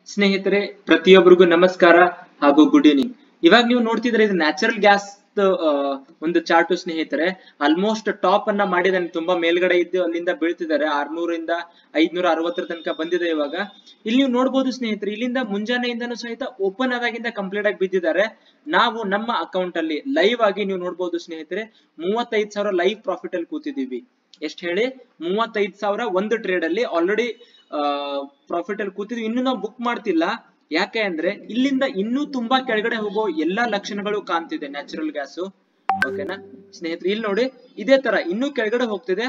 ಸ್ನೇಹಿತರೆ ಪ್ರತಿಯೊಬ್ಬರಿಗೂ ನಮಸ್ಕಾರ ಹಾಗೂ ಗುಡ್ ಈವ್ನಿಂಗ್ ಇವಾಗ ನೀವು ನೋಡ್ತಿದ್ರೆ ಇದು ನ್ಯಾಚುರಲ್ ಗ್ಯಾಸ್ ಒಂದು ಚಾರ್ಟ್ ಸ್ನೇಹಿತರೆ ಆಲ್ಮೋಸ್ಟ್ ಟಾಪ್ ಅನ್ನ ಮಾಡಿದಾನೆ ತುಂಬಾ ಮೇಲ್ಗಡೆ ಇದ್ದು ಅಲ್ಲಿಂದ ಬೀಳ್ತಿದ್ದಾರೆ ಆರ್ನೂರಿಂದ ಐದ್ನೂರ ಅರವತ್ತರ ತನಕ ಬಂದಿದೆ ಇವಾಗ ಇಲ್ಲಿ ನೀವು ನೋಡ್ಬೋದು ಸ್ನೇಹಿತರೆ ಇಲ್ಲಿಂದ ಮುಂಜಾನೆಯಿಂದನೂ ಸಹಿತ ಓಪನ್ ಆದಾಗಿಂದ ಕಂಪ್ಲೀಟ್ ಆಗಿ ಬಿದ್ದಿದ್ದಾರೆ ನಾವು ನಮ್ಮ ಅಕೌಂಟ್ ಅಲ್ಲಿ ಲೈವ್ ಆಗಿ ನೀವು ನೋಡ್ಬೋದು ಸ್ನೇಹಿತರೆ ಮೂವತ್ತೈದು ಸಾವಿರ ಲೈವ್ ಪ್ರಾಫಿಟ್ ಅಲ್ಲಿ ಕೂತಿದೀವಿ ಎಷ್ಟ್ ಹೇಳಿ ಮೂವತ್ತೈದು ಸಾವಿರ ಒಂದು ಟ್ರೇಡ್ ಅಲ್ಲಿ ಆಲ್ರೆಡಿ ಪ್ರಾಫಿಟ್ ಅಲ್ಲಿ ಕೂತಿದ್ವಿ ಇನ್ನು ನಾವು ಬುಕ್ ಮಾಡ್ತಿಲ್ಲ ಯಾಕೆ ಅಂದ್ರೆ ಇಲ್ಲಿಂದ ಇನ್ನೂ ತುಂಬಾ ಕೆಳಗಡೆ ಹೋಗೋ ಎಲ್ಲಾ ಲಕ್ಷಣಗಳು ಕಾಣ್ತಿದೆ ನ್ಯಾಚುರಲ್ ಗ್ಯಾಸ್ ಓಕೆನಾ ಸ್ನೇಹಿತರೆ ಇಲ್ಲಿ ನೋಡಿ ಇದೇ ತರ ಇನ್ನೂ ಕೆಳಗಡೆ ಹೋಗ್ತಿದೆ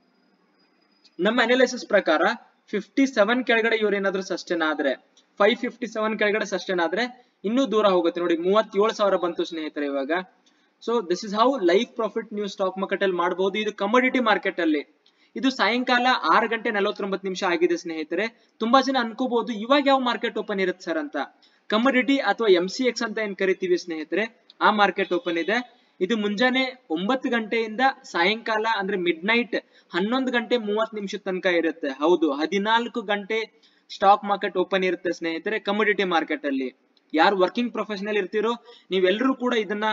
ನಮ್ಮ ಅನಾಲಿಸಿಸ್ ಪ್ರಕಾರ ಫಿಫ್ಟಿ ಸೆವೆನ್ ಕೆಳಗಡೆ ಇವ್ರು ಏನಾದ್ರು ಸಸ್ಟೇನ್ ಆದ್ರೆ ಫೈವ್ ಫಿಫ್ಟಿ ಸೆವೆನ್ ಕೆಳಗಡೆ ಸಸ್ಟೇನ್ ಆದ್ರೆ ಇನ್ನೂ ದೂರ ಹೋಗುತ್ತೆ ನೋಡಿ ಮೂವತ್ತೇಳು ಸಾವಿರ ಬಂತು ಸ್ನೇಹಿತರೆ ಇವಾಗ so this is how life profit ನೀವು ಸ್ಟಾಕ್ ಮಾರ್ಕೆಟ್ ಅಲ್ಲಿ ಮಾಡಬಹುದು ಇದು ಕಮೋಡಿಟಿ ಮಾರ್ಕೆಟ್ ಅಲ್ಲಿ ಇದು ಸಾಯಂಕಾಲ ಆರು ಗಂಟೆ ನಲವತ್ತೊಂಬತ್ತು ನಿಮಿಷ ಆಗಿದೆ ಸ್ನೇಹಿತರೆ ತುಂಬಾ ಜನ ಅನ್ಕೋಬಹುದು ಇವಾಗ ಯಾವ ಮಾರ್ಕೆಟ್ ಓಪನ್ ಇರುತ್ತೆ ಸರ್ ಅಂತ ಕಮೋಡಿಟಿ ಅಥವಾ ಎಂ ಸಿ ಎಕ್ಸ್ ಅಂತ ಏನ್ ಕರಿತೀವಿ ಸ್ನೇಹಿತರೆ ಆ ಮಾರ್ಕೆಟ್ ಓಪನ್ ಇದೆ ಇದು ಮುಂಜಾನೆ ಒಂಬತ್ತು ಗಂಟೆಯಿಂದ ಸಾಯಂಕಾಲ ಅಂದ್ರೆ ಮಿಡ್ ನೈಟ್ ಹನ್ನೊಂದು ಗಂಟೆ ಮೂವತ್ತು ನಿಮಿಷದ ತನಕ ಇರುತ್ತೆ ಹೌದು ಹದಿನಾಲ್ಕು ಗಂಟೆ ಸ್ಟಾಕ್ ಮಾರ್ಕೆಟ್ ಓಪನ್ ಇರುತ್ತೆ ಸ್ನೇಹಿತರೆ ಕಮೋಡಿಟಿ ಮಾರ್ಕೆಟ್ ಅಲ್ಲಿ ಯಾರು ವರ್ಕಿಂಗ್ ಪ್ರೊಫೆಷನಲ್ ಇರ್ತಿರೋ ನೀವೆಲ್ಲರೂ ಕೂಡ ಇದನ್ನ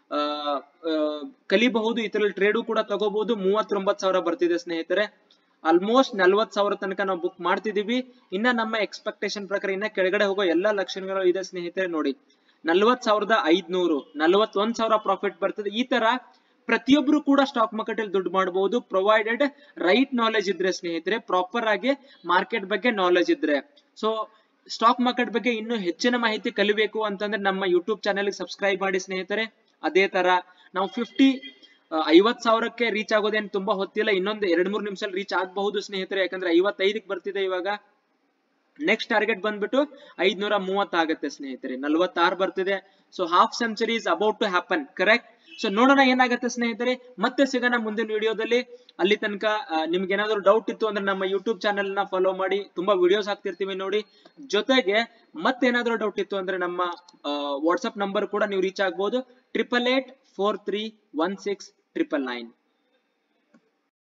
ಕಲಿಬಹುದು ಇದರಲ್ಲಿ ಟ್ರೇಡು ಕೂಡ ತಗೋಬಹುದು ಮೂವತ್ತೊಂಬತ್ತು ಸಾವಿರ ಬರ್ತಿದೆ ಸ್ನೇಹಿತರೆ ಆಲ್ಮೋಸ್ಟ್ ನಲ್ವತ್ ಸಾವಿರ ತನಕ ನಾವು ಬುಕ್ ಮಾಡ್ತಿದೀವಿ ಇನ್ನ ನಮ್ಮ ಎಕ್ಸ್ಪೆಕ್ಟೇಷನ್ ಪ್ರಕಾರ ಇನ್ನ ಕೆಳಗಡೆ ಹೋಗೋ ಎಲ್ಲಾ ಲಕ್ಷಣಗಳು ಇದೆ ಸ್ನೇಹಿತರೆ ನೋಡಿ ನಲ್ವತ್ ಸಾವಿರದ ಐದ್ನೂರು ನಲ್ವತ್ತೊಂದ್ ಸಾವಿರ ಪ್ರಾಫಿಟ್ ಬರ್ತದೆ ಈ ತರ ಪ್ರತಿಯೊಬ್ರು ಕೂಡ ಸ್ಟಾಕ್ ಮಾರ್ಕೆಟ್ ಅಲ್ಲಿ ದುಡ್ಡು ಮಾಡಬಹುದು ಪ್ರೊವೈಡೆಡ್ ರೈಟ್ ನಾಲೆಜ್ ಇದ್ರೆ ಸ್ನೇಹಿತರೆ ಪ್ರಾಪರ್ ಆಗಿ ಮಾರ್ಕೆಟ್ ಬಗ್ಗೆ ನಾಲೆಜ್ ಇದ್ರೆ ಸೊ ಸ್ಟಾಕ್ ಮಾರ್ಕೆಟ್ ಬಗ್ಗೆ ಇನ್ನೂ ಹೆಚ್ಚಿನ ಮಾಹಿತಿ ಕಲಿಬೇಕು ಅಂತಂದ್ರೆ ನಮ್ಮ ಯೂಟ್ಯೂಬ್ ಚಾನೆಲ್ ಸಬ್ಸ್ಕ್ರೈಬ್ ಮಾಡಿ ಸ್ನೇಹಿತರೆ ಅದೇ ತರ ನಾವು ಫಿಫ್ಟಿ ಐವತ್ ಸಾವಿರಕ್ಕೆ ರೀಚ್ ಆಗೋದೇನು ತುಂಬಾ ಹೊತ್ತಿಲ್ಲ ಇನ್ನೊಂದು ಎರಡ್ ಮೂರ್ ನಿಮಿಷ ರೀಚ್ ಆಗಬಹುದು ಸ್ನೇಹಿತರೆ ಯಾಕಂದ್ರೆ ಐವತ್ತೈದಕ್ಕೆ ಬರ್ತಿದೆ ಇವಾಗ ನೆಕ್ಸ್ಟ್ ಟಾರ್ಗೆಟ್ ಬಂದ್ಬಿಟ್ಟು ಐದ್ನೂರ ಮೂವತ್ತ ಆಗುತ್ತೆ ಸ್ನೇಹಿತರೆ ನಲ್ವತ್ತಾರು ಬರ್ತಿದೆ so half century is about to happen correct so ನೋಡೋಣ ಏನಾಗುತ್ತೆ ಸ್ನೇಹಿತರೆ ಮತ್ತೆ ಸಿಗೋಣ ಮುಂದಿನ ವಿಡಿಯೋದಲ್ಲಿ ಅಲ್ಲಿ ತನಕ ನಿಮ್ಗೆ ಏನಾದ್ರು ಡೌಟ್ ಇತ್ತು ಅಂದ್ರೆ ನಮ್ಮ ಯೂಟ್ಯೂಬ್ ಚಾನೆಲ್ ನ ಫಾಲೋ ಮಾಡಿ ತುಂಬಾ ವಿಡಿಯೋಸ್ ಹಾಕ್ತಿರ್ತೀವಿ ನೋಡಿ ಜೊತೆಗೆ ಮತ್ತೇನಾದ್ರೂ ಡೌಟ್ ಇತ್ತು ಅಂದ್ರೆ ನಮ್ಮ ವಾಟ್ಸ್ಆಪ್ ನಂಬರ್ ಕೂಡ ನೀವು ರೀಚ್ ಆಗ್ಬೋದು triple eight four three one six triple nine